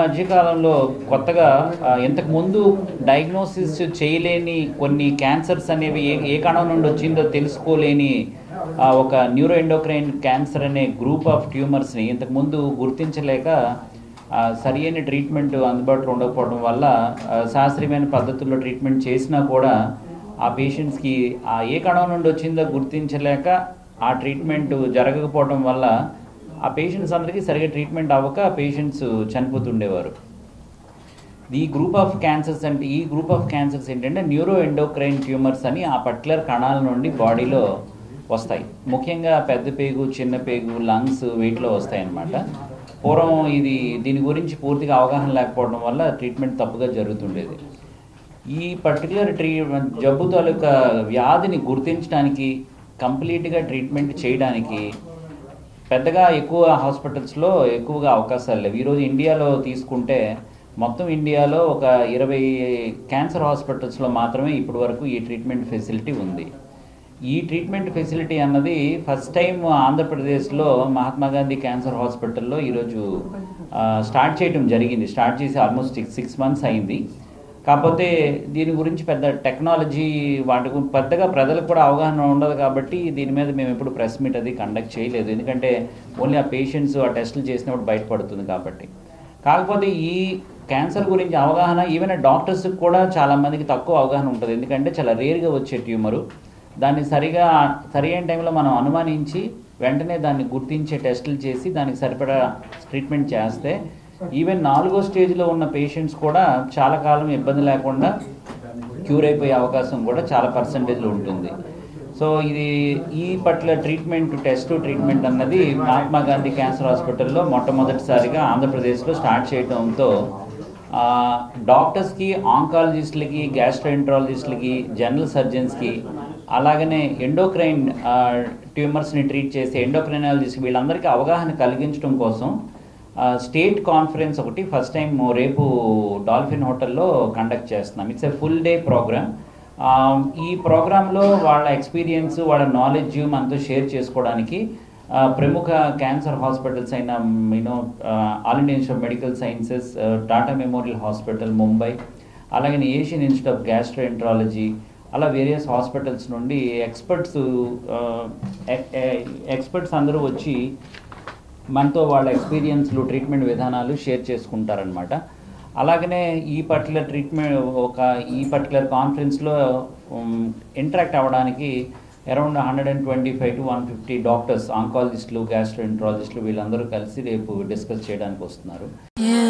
మధ్య కాలంలో కొత్తగా ఆ, ఇంతకు ముందు డయాగ్నోసిస్ చేయలేని కొన్ని క్యాన్సర్స్ అనేవి ఏ ఏ కణం నుండి వచ్చిందో తెలుసుకోలేని ఆ, ఒక న్యూరో ఎండోక్రైన్ క్యాన్సర్ అనే గ్రూప్ ఆఫ్ ట్యూమర్స్ని ఇంతకు ముందు గుర్తించలేక ఆ, సరి అయిన ట్రీట్మెంట్ అందుబాటులో ఉండకపోవడం వల్ల ఆ, శాస్త్రీయమైన పద్ధతుల్లో ట్రీట్మెంట్ చేసినా కూడా ఆ పేషెంట్స్కి ఆ ఏ కణం నుండి వచ్చిందో గుర్తించలేక ఆ ట్రీట్మెంట్ జరగకపోవడం వల్ల ఆ పేషెంట్స్ అందరికీ సరిగా ట్రీట్మెంట్ అవ్వక పేషెంట్స్ చనిపోతుండేవారు ఈ గ్రూప్ ఆఫ్ క్యాన్సర్స్ అంటే ఈ గ్రూప్ ఆఫ్ క్యాన్సర్స్ ఏంటంటే న్యూరో ఎండోక్రైన్ ట్యూమర్స్ అని ఆ పర్టికులర్ కణాల నుండి బాడీలో వస్తాయి ముఖ్యంగా పెద్ద పేగు చిన్న పేగు లంగ్స్ వీటిలో వస్తాయి అన్నమాట పూర్వం ఇది దీని గురించి పూర్తిగా అవగాహన లేకపోవడం వల్ల ట్రీట్మెంట్ తప్పుగా జరుగుతుండేది ఈ పర్టికులర్ ట్రీ జబ్బు తాలూకా వ్యాధిని గుర్తించడానికి కంప్లీట్గా ట్రీట్మెంట్ చేయడానికి పెద్దగా ఎక్కువ హాస్పిటల్స్లో ఎక్కువగా అవకాశాలు లేవు ఈరోజు ఇండియాలో తీసుకుంటే మొత్తం ఇండియాలో ఒక ఇరవై క్యాన్సర్ హాస్పిటల్స్లో మాత్రమే ఇప్పటి వరకు ఈ ట్రీట్మెంట్ ఫెసిలిటీ ఉంది ఈ ట్రీట్మెంట్ ఫెసిలిటీ అన్నది ఫస్ట్ టైం ఆంధ్రప్రదేశ్లో మహాత్మా గాంధీ క్యాన్సర్ హాస్పిటల్లో ఈరోజు ఆ, స్టార్ట్ చేయడం జరిగింది స్టార్ట్ చేసి ఆల్మోస్ట్ సిక్స్ సిక్స్ మంత్స్ అయింది కాకపోతే దీని గురించి పెద్ద టెక్నాలజీ వాటి గురించి పెద్దగా ప్రజలకు కూడా అవగాహన ఉండదు కాబట్టి దీని మీద మేము ఎప్పుడు ప్రెస్ మీట్ అది కండక్ట్ చేయలేదు ఎందుకంటే ఓన్లీ ఆ పేషెంట్స్ ఆ టెస్టులు చేసినప్పుడు బయటపడుతుంది కాబట్టి కాకపోతే ఈ క్యాన్సర్ గురించి అవగాహన ఈవెన్ డాక్టర్స్కి కూడా చాలా మందికి తక్కువ అవగాహన ఉంటుంది ఎందుకంటే చాలా రేర్గా వచ్చే ట్యూమరు దాన్ని సరిగా సరి అయిన టైంలో మనం అనుమానించి వెంటనే దాన్ని గుర్తించే టెస్టులు చేసి దానికి సరిపడా ట్రీట్మెంట్ చేస్తే ఈవెన్ నాలుగో స్టేజ్లో ఉన్న పేషెంట్స్ కూడా చాలా కాలం ఇబ్బంది లేకుండా క్యూర్ అయిపోయే అవకాశం కూడా చాలా పర్సంటేజ్లో ఉంటుంది సో ఇది ఈ పట్ల ట్రీట్మెంట్ టెస్ట్ ట్రీట్మెంట్ అన్నది మహాత్మా గాంధీ క్యాన్సర్ హాస్పిటల్లో మొట్టమొదటిసారిగా ఆంధ్రప్రదేశ్లో స్టార్ట్ చేయడంతో ఆ, డాక్టర్స్కి ఆంకాలజిస్టులకి గ్యాస్ట్రోఎంట్రాలజిస్టులకి జనరల్ సర్జన్స్కి అలాగనే ఎండోక్రైన్ ఆ, ట్యూమర్స్ని ట్రీట్ చేసే ఎండోక్రైనాలజిస్ట్ వీళ్ళందరికీ అవగాహన కలిగించడం కోసం ఆ, స్టేట్ కాన్ఫరెన్స్ ఒకటి ఫస్ట్ టైం రేపు డాల్ఫిన్ హోటల్లో కండక్ట్ చేస్తున్నాం it's a full day programme ఈ ప్రోగ్రాంలో వాళ్ళ ఎక్స్పీరియన్స్ వాళ్ళ నాలెడ్జ్ మనతో షేర్ చేసుకోవడానికి ఆ, ప్రముఖ క్యాన్సర్ హాస్పిటల్స్ అయిన you know All India Institute of Medical Sciences Tata Memorial Hospital Mumbai అలాగే ఏషియన్ ఇన్స్టిట్యూట్ ఆఫ్ గ్యాస్ట్రోఎంట్రాలజీ అలా వేరియస్ హాస్పిటల్స్ నుండి ఎక్స్పర్ట్స్ ఎక్స్పర్ట్స్ అందరూ వచ్చి మనతో వాళ్ళ ఎక్స్పీరియన్స్లు ట్రీట్మెంట్ విధానాలు షేర్ చేసుకుంటారనమాట అలాగనే ఈ పర్టికులర్ ట్రీట్మెంట్ ఒక ఈ పర్టికులర్ కాన్ఫరెన్స్లో ఇంటరాక్ట్ అవ్వడానికి around hundred and twenty five to one fifty doctors ఆంకాలజిస్టులు గ్యాస్ట్రోఎంట్రాలజిస్టులు వీళ్ళందరూ కలిసి రేపు డిస్కస్ చేయడానికి వస్తున్నారు Yeah.